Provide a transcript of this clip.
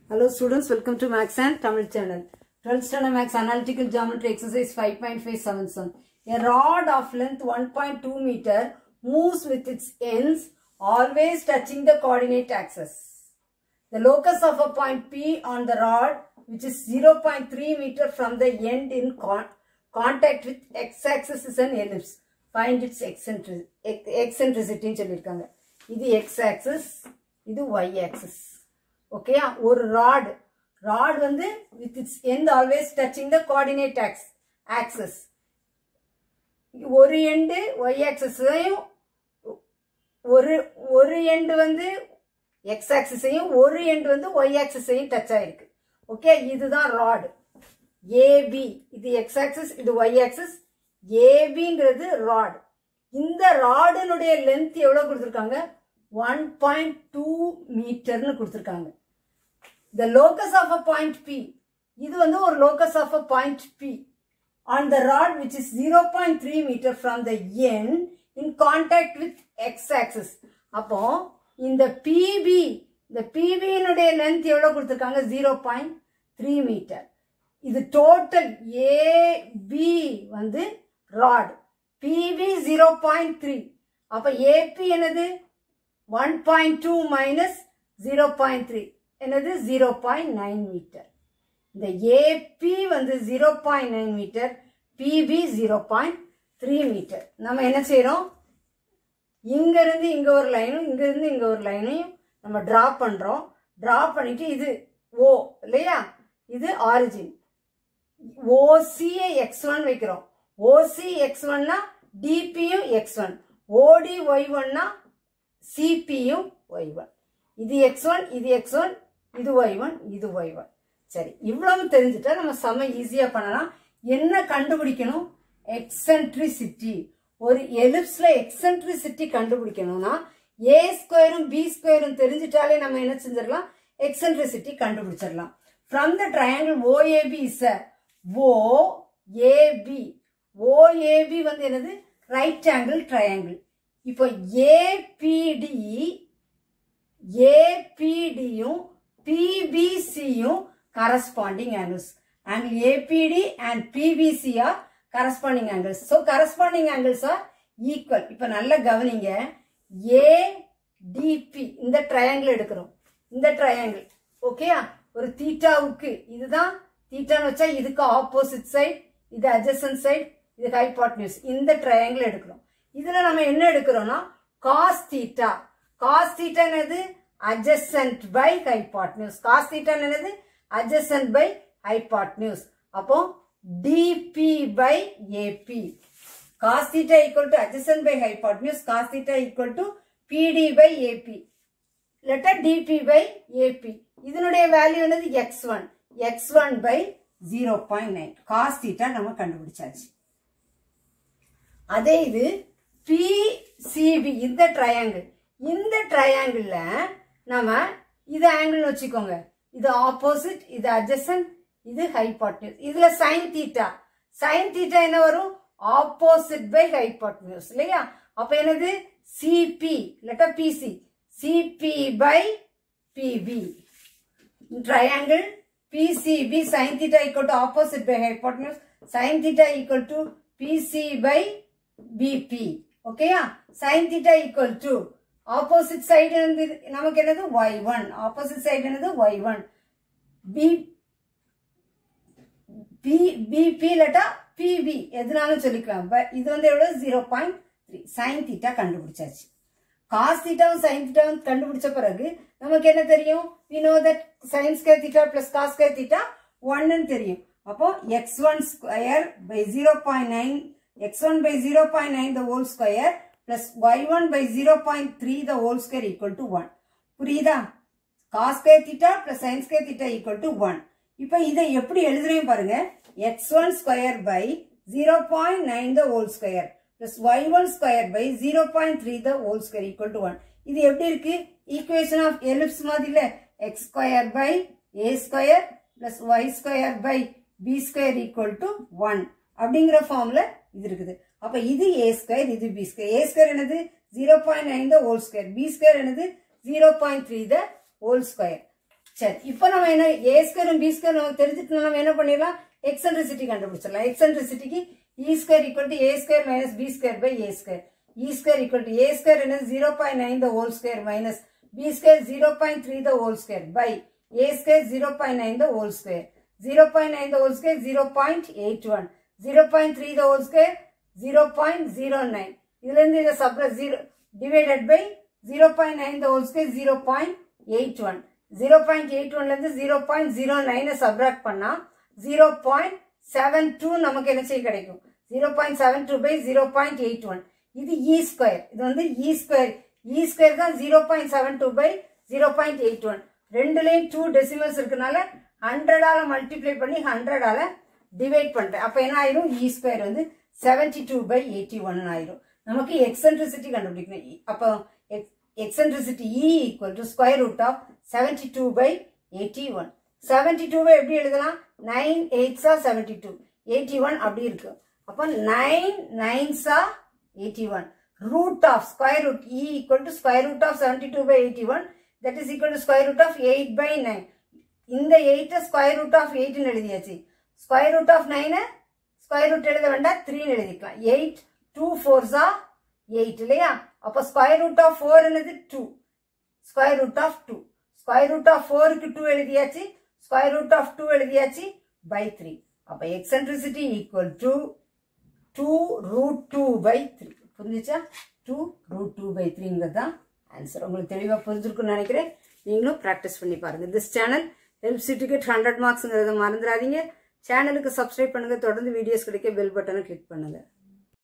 Hello students, welcome to Max and Tamil channel. 12th standard Max Analytical Geometry exercise 5.577. A rod of length 1.2 meter moves with its ends always touching the coordinate axis. The locus of a point P on the rod which is 0.3 meter from the end in con contact with x-axis is an ellipse. Find its eccentric- ec- eccentricity ன்னு சொல்லியிருக்காங்க இது x-axis இது y-axis ஓகேயா ஒரு rod rod வந்து with its end always touching the coordinate axe axes ஒரு end Y ஆக்சஸையும் ஒரு ஒரு எண்டு வந்து எக்ஸ் ஆக்சிஸையும் ஒரு எண்டு வந்து ஒய் ஆக்சிஸையும் டச் ஆயிருக்கு ஓகே இதுதான் ராட் ஏபி இது எக்ஸ் ஆக்சிஸ் இது ஒய் ஆக்சிஸ் ஏபிங்கிறது ராட் இந்த ராடினுடைய லென்த் எவ்வளவு கொடுத்துருக்காங்க ஒன் பாயிண்ட் டூ மீட்டர்னு கொடுத்துருக்காங்க the locus of a point P இது வந்து ஒரு locus of a point P on the rod which is 0.3 meter from the end in contact with x-axis அப்போ இந்த PB இந்த PB னுடைய length எவ்வளவு கொடுத்திருக்காங்க 0.3 மீட்டர் இது டோட்டல் AB வந்து ராட் PB 0.3 அப்ப AP என்னது 1.2 மைனஸ் 0.3 என்னது ஜீரோ பாயிண்ட் நைன் மீட்டர் இந்த ஏபி வந்து zero point nine metre PB zero point three metre நம்ம என்ன செய்கிறோம் இங்கேருந்து இங்கே ஒரு லைனும் இங்கேருந்து இங்கே ஒரு லைனையும் நம்ம ட்ரா பண்ணுறோம் ட்ரா பண்ணிட்டு இது ஓ இல்லையா இது ஆரிஜின் ஓசியை எக்ஸ் ஒன் வைக்கிறோம் ஓசி எக்ஸ் ஒன்னா டிபியும் எக்ஸ் ஒன் ஓடி ஒய் ஒன்னா சிபியும் ஒய் ஒன் இது எக்ஸ் ஒன் இது எக்ஸ் ஒன் இது ஒய் ஒன் இது ஒய் ஒன் சரி இவ்வளவு தெரிஞ்சுட்டா நம்ம செம ஈஸியா பண்ணலாம் என்ன கண்டுபிடிக்கணும் எக்ஸென்ட்ரிசிட்டி ஒரு எலிப்ஸ்ல எக்ஸென்ட்ரிசிட்டி கண்டுபிடிக்கணும்னா ஏ ஸ்கொயரும் பி ஸ்கொயரும் தெரிஞ்சிட்டாலே நம்ம என்ன செஞ்சிடலாம் எக்ஸென்ட்ரிசிட்டி கண்டுபிடிச்சிடலாம் from the triangle OAB is O AB OAB வந்து என்னது ரைட் ஆங்கிள் ட்ரையாங்கிள் இப்போ ஏபிடி ஏபிடியும் பிபிசியும் corresponding angles angle ABD and PBC are corresponding angles so corresponding angles are equal இப்போ நல்லா கவனிங்க ஏடிபி இந்த ட்ரையாங்கிள் எடுக்கிறோம் இந்த ட்ரையாங்கிள் ஓகேயா ஒரு தீட்டாவுக்கு இதுதான் தீட்டான்னு வச்சா இதுக்கு ஆப்போசிட் சைட் இது அட்ஜசன் சைட் இது ஹைபாட்னியூஸ் இந்த ட்ரையாங்கிள் எடுக்கிறோம் இதுல நம்ம என்ன எடுக்கிறோம்னா காஸ் தீட்டா காஸ் தீட்டா என்னது adjacent by hypotenuse cos theta என்னது adjacent by hypotenuse அப்போ dp by ap cos theta equal to adjacent by hypotenuse cos theta equal to pd by ap letter dp by ap இதனுடைய value என்னது x1 x1 by 0.9 cos theta நம்ம கண்டுபிடிச்சாச்சு அதே இது PCB இந்த triangle இந்த ட்ரையாங்கிள்ல நம்ம இது ஆங்கிள் வச்சுக்கோங்க இது ஆப்போசிட் இது அட்ஜசன்ட் இது ஹைபாட்னியூஸ் இதுல சைன் தீட்டா சைன் தீட்டா என்ன வரும் ஆப்போசிட் பை ஹைபாட்னியூஸ் இல்லையா அப்ப என்னது சிபி இல்லாட்டா PC CP by PB triangle PCB sin theta equal to opposite by hypotenuse sin theta equal to PC by BP ஓகேயா sin theta equal to opposite side வந்து நமக்கு என்னது ஒய் ஒன் ஆப்போசிட் சைடு என்னது Y one P P PB இல்லாட்டா PB எதுனாலும் சொல்லிக்கலாம் but இது வந்து எவ்வளவு zero point three sine theta கண்டுபிடிச்சாச்சு காஸ் தீட்டாவும் சைன் தீட்டாவும் கண்டுபிடிச்ச பிறகு நமக்கு என்ன தெரியும் we know that sine square theta plus cos square theta ஒன்னு தெரியும் அப்போ X one square by zero point nine X one by zero point nine the whole square plus y1 by 0.3 the whole square equal to 1. புரியுதா cos square theta plus sin square theta equal to 1. இப்போ இதை எப்படி எழுதுறேன் பாருங்க x1 square by 0.9 the whole square plus y1 square by 0.3 the whole square equal to 1. இது எப்படி இருக்கு equation of ellipse மாதிரில x square by a square plus y square by b square equal to 1 அப்படிங்கிற ஃபார்ம்ல இது இருக்குது அப்ப இது ஏ ஸ்கொயர் இது பி ஸ்கொயர் ஏ ஸ்கொயர் என்னது zero point nine the whole square B square என்னது zero point three the whole square சரி இப்போ நம்ம என்ன ஏ ஸ்கொயரும் பி ஸ்கொயர் நமக்கு தெரிஞ்சுட்டு நம்ம என்ன பண்ணிடலாம் எக்ஸென்ட்ரிசிட்டி கண்டுபிடிச்சிடலாம் எக்ஸென்ட்ரிசிட்டிக்கு E square equal to A square minus B square by A square E square equal to A square என்ன zero point nine the whole square minus B square zero point three the whole square by A square zero point nine the whole square zero point nine the whole square zero point eight one zero point three the whole square zero point zero nine இதுலேருந்து இதை சப்ர zero divided by zero point nine the whole square zero point eight one zero point eight ஒன்லேருந்து zero point zero நைனை subtract பண்ணால் zero point seven two நமக்கு என்ன செய்ய கிடைக்கும் zero point seven two by zero point eight one இது E square இது வந்து இ ஸ்கொயர் இ ஸ்கொயர் தான் zero point seven two by zero point eight one ரெண்டுலேயும் டூ டெசிமல்ஸ் இருக்கனால ஹண்ட்ரடால மல்டிப்ளை பண்ணி ஹண்ட்ரடால டிவைட் பண்ணுறேன் அப்போ என்ன ஆயிரும் இ ஸ்கொயர் வந்து seventy two by eighty one ஆயிரும் நமக்கு எக்ஸென்ட்ரிசிட்டி கண்டுபிடிக்கணும் இ- அப்போ eccentricity E equal to square root of seventy two by eighty one seventy டூவை எப்படி எழுதலாம் நைன் எயிட்ஸா செவன்டி டூ எயிட்டி ஒன் அப்படி இருக்கு அப்போ நைன் நைன்ஸா eighty one root of square root E equal to square root of seventy two by eighty one that is equal to square root of eight by nine இந்த எயிட்டை square root of எயிட்னு எழுதியாச்சு square root of நைனை square root எழுத வேண்டாம் த்ரீன்னு எழுதிக்கலாம் eight two ஃபோர்ஸா eight இல்லையா அப்போ ஸ்கொயர் ரூட் ஆஃப் ஃபோர் என்னது two square root of two square root of ஃபோருக்கு டூ எழுதியாச்சு ஸ்கொயர் ரூட் ஆஃப் டூ எழுதியாச்சு பை த்ரீ அப்போ eccentricity equal to two root two by three புரிஞ்சுச்சா டூ ரூட் டூ பை த்ரீங்கிறது தான் answer உங்களுக்கு தெளிவாக புரிஞ்சிருக்குன்னு நினைக்கிறேன் நீங்களும் ப்ராக்டிஸ் பண்ணி பாருங்க this channel help to get hundred மார்க்ஸுங்கிறத மறந்துடாதீங்க சேனலுக்கு சப்ஸ்கிரைப் பண்ணுங்க தொடர்ந்து வீடியோஸ் கிடைக்க பெல் பட்டனை கிளிக் பண்ணுங்க